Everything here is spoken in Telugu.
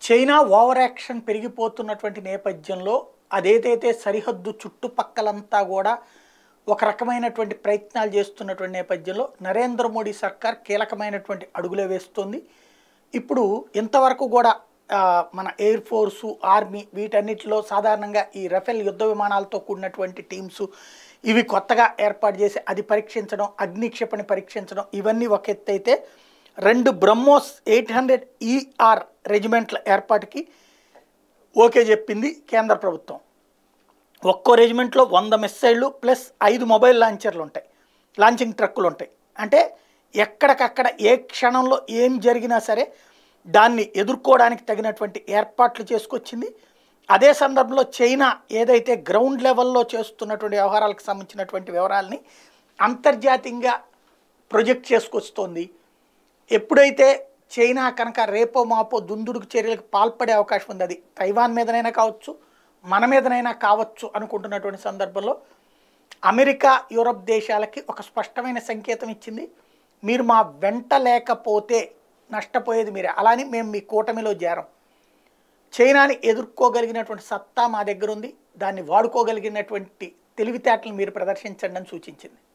చైనా ఓవర్ యాక్షన్ పెరిగిపోతున్నటువంటి నేపథ్యంలో అదేదైతే సరిహద్దు చుట్టుపక్కలంతా కూడా ఒక రకమైనటువంటి ప్రయత్నాలు చేస్తున్నటువంటి నేపథ్యంలో నరేంద్ర మోడీ సర్కార్ కీలకమైనటువంటి అడుగులే వేస్తుంది ఇప్పుడు ఇంతవరకు కూడా ఆ, మన ఎయిర్ ఫోర్సు ఆర్మీ వీటన్నిటిలో సాధారణంగా ఈ రఫేల్ యుద్ధ విమానాలతో కూడినటువంటి టీమ్స్ ఇవి కొత్తగా ఏర్పాటు చేసి అది పరీక్షించడం అగ్ని క్షిపణి పరీక్షించడం ఇవన్నీ ఒక ఎత్తు అయితే రెండు బ్రహ్మోస్ ఎయిట్ హండ్రెడ్ ఈఆర్ రెజిమెంట్ల ఏర్పాటుకి ఓకే చెప్పింది కేంద్ర ప్రభుత్వం ఒక్కో రెజిమెంట్లో వంద మిస్సైళ్ళు ప్లస్ ఐదు మొబైల్ లాంచర్లు ఉంటాయి లాంచింగ్ ట్రక్కులు ఉంటాయి అంటే ఎక్కడికక్కడ ఏ క్షణంలో ఏం జరిగినా సరే దాన్ని ఎదుర్కోవడానికి తగినటువంటి ఏర్పాట్లు చేసుకొచ్చింది అదే సందర్భంలో చైనా ఏదైతే గ్రౌండ్ లెవెల్లో చేస్తున్నటువంటి వ్యవహారాలకు సంబంధించినటువంటి వివరాలని అంతర్జాతీయంగా ప్రొజెక్ట్ చేసుకొస్తోంది ఎప్పుడైతే చైనా కనుక రేపో మాపో దుందుడుకు చర్యలకు పాల్పడే అవకాశం ఉంది అది తైవాన్ మీదనైనా కావచ్చు మన మీదనైనా కావచ్చు అనుకుంటున్నటువంటి సందర్భంలో అమెరికా యూరప్ దేశాలకి ఒక స్పష్టమైన సంకేతం ఇచ్చింది మీరు మా వెంట లేకపోతే నష్టపోయేది మీరే అలాని మేము మీ కూటమిలో చేరం చైనాని ఎదుర్కోగలిగినటువంటి సత్తా మా దగ్గర ఉంది దాన్ని వాడుకోగలిగినటువంటి తెలివితేటలు మీరు ప్రదర్శించండి అని సూచించింది